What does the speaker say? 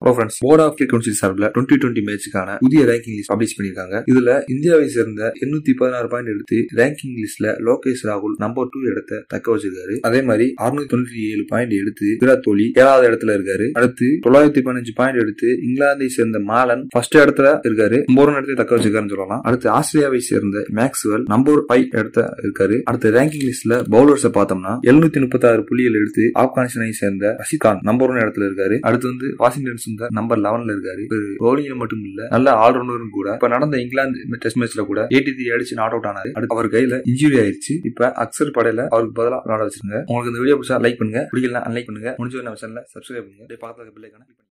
hello friends board of council சார்பில் twenty twenty மேட்சுக்கான புதிய ரேங்கிங் லிஸ்ட் பப்ளிஷ் பண்ணியிருக்காங்க இதுல இந்தியாவை சேர்ந்த எண்ணூத்தி பதினாறு பாயிண்ட் எடுத்து ரேங்கிங் லிஸ்ட்ல லோகேஷ் ராகுல் நம்பர் டூ இடத்தை தக்க வச்சிருக்காரு அதே மாதிரி அறுநூத்தி தொண்ணூத்தி ஏழு பாயிண்ட் எடுத்து விராட் கோலி ஏழாவது இடத்துல இருக்காரு அடுத்து தொள்ளாயிரத்தி பதினஞ்சு பாயிண்ட் எடுத்து இங்கிலாந்தை சேர்ந்த மாலன் ஃபர்ஸ்ட் இடத்துல இருக்காரு நம்பர் இடத்தை தக்க வச்சிருக்காருன்னு சொல்லலாம் அடுத்து ஆஸ்திரேலியாவை சேர்ந்த மேக்ஸ்வெல் நம்பர் ஃபைவ் இடத்த இருக்காரு அடுத்து ரேங்கிங் லிஸ்ட்ல பவுலர்ஸ் பார்த்தோம்னா எழுநூத்தி முப்பத்தி ஆறு புள்ளிகள் எடுத்து ஆப்கானிஸ்தானை சேர்ந்த ரஷித் கான் நம்பர் ஒன் இடத்துல இருக்காரு அடுத்து வந்து வாஷிங்டன் சுந்தர் நம்பர் லெவன்ல இருக்காரு பவுலிங்ல மட்டும் இல்ல நல்ல ஆல்ரவுண்டரும் கூட இப்ப நடந்த இங்கிலாந்து டெஸ்ட் மேட்ச்ல கூட எயிட்டி த்ரீ அடிச்சு நாட் அவுட் ஆனாரு அடுத்து அவர் கையில இன்ஜுரி ஆயிருச்சு இப்ப அக்சர் படையில அவருக்கு பதிலா விளையாட வச்சிருங்க உங்களுக்கு இந்த வீடியோ பிடிச்சா லைக் பண்ணுங்க பிடிக்கல அன்லைக் பண்ணுங்க முடிஞ்ச நம்ம சேனல சப்ஸ்கிரைப் பண்ணுங்க அப்படியே பக்கத்துல பில்லைக்கான